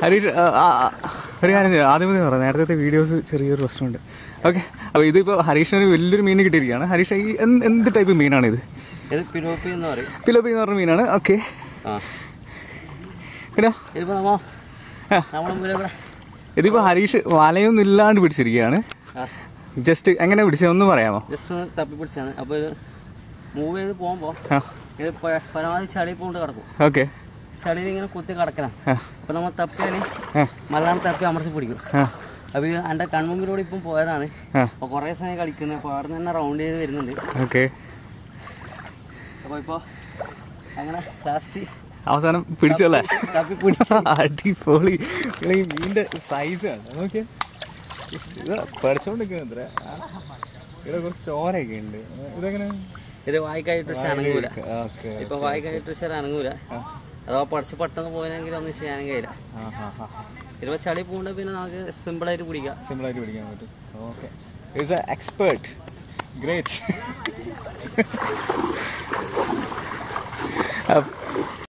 ഹരീഷ് ആ, ആ, ആ, ഒരു കാര്യം ചെയ്യാം ആദ്യമേ പറയാം നേരത്തെ വീഡിയോസ് ചെറിയൊരു പ്രശ്നമുണ്ട് ഓക്കെ അപ്പോൾ ഇതിപ്പോൾ ഹരീഷിനൊരു വലിയൊരു മീൻ കിട്ടിയിരിക്കുകയാണ് ഹരീഷ് ഈ എന്ത് എന്ത് ടൈപ്പ് മീനാണ് ഇത് ഇത് പിലോപ്പി എന്ന് പറയും പിലോപ്പി എന്ന് പറഞ്ഞ മീനാണ് ഓക്കെ ആ പിന്നെ ഇതിപ്പോ നമ്മ ആ, നമ്മളെ മുമ്പിൽ ഇവിടെ ഇതിപ്പോൾ ഹരീഷ് വലയൊന്നും ഇല്ലാണ്ട് പിടിച്ചിരിക്കുകയാണ് ജസ്റ്റ് എങ്ങനെ പിടിച്ചത് ഒന്ന് പറയാമോ ജസ്റ്റ് ഒന്ന് തപ്പി പിടിച്ചാണ് അപ്പോൾ ഇത് മൂവ് ചെയ്ത് പോകുമ്പോൾ ആ ഇത് പ- പരമാവധി ചളി പോണ്ട് കിടക്കും ഓക്കെ ചളിയിൽ ഇങ്ങനെ കുത്തി കിടക്കണം ആ അപ്പോൾ നമ്മൾ തപ്പിയാൽ ആ മലയാളം തപ്പി അമർത്തി പിടിക്കും ആ അപ്പോൾ ഇത് എൻ്റെ കൺമുമ്പിലൂടെ ഇപ്പം പോയതാണ് ആ അപ്പോൾ കുറേ സമയം കളിക്കുന്നത് അപ്പോൾ അവിടെ നിന്ന് തന്നെ റൗണ്ട് ചെയ്ത് വരുന്നുണ്ട് ഓക്കെ അപ്പോൾ ഇപ്പോൾ അങ്ങനെ ലാസ്റ്റ് അവസാനം പിടിച്ചല്ലേ തപ്പി പിടിച്ച് അടിപൊളി ഇവിടെ ഈ മീനിന്റെ സൈസ് ആണ് നോക്കിയ ഇത് പഠിച്ചോണ്ടിരിക്കുന്നത്ര ഇവിടെ കുറച്ച് ചോരയൊക്കെ ഉണ്ട് ഇതെങ്ങനെ ഇത് വായിക്കായിട്ട് പക്ഷെ അനങ്ങൂല ഓക്കെ ഇപ്പൊ വായിക്കായിട്ട് പക്ഷെ അനങ്ങൂല അഥവാ പഠിച്ച് പെട്ടെന്ന് പോയെങ്കിൽ ഒന്നും ചെയ്യാനും കഴിയില്ല ഇതിപ്പോ ചളി പൂണ്ട പിന്നെ നമുക്ക് സിമ്പിൾ ആയിട്ട് പിടിക്കാം സിമ്പിൾ ആയിട്ട് പിടിക്കാൻ പറ്റും okay is a expert great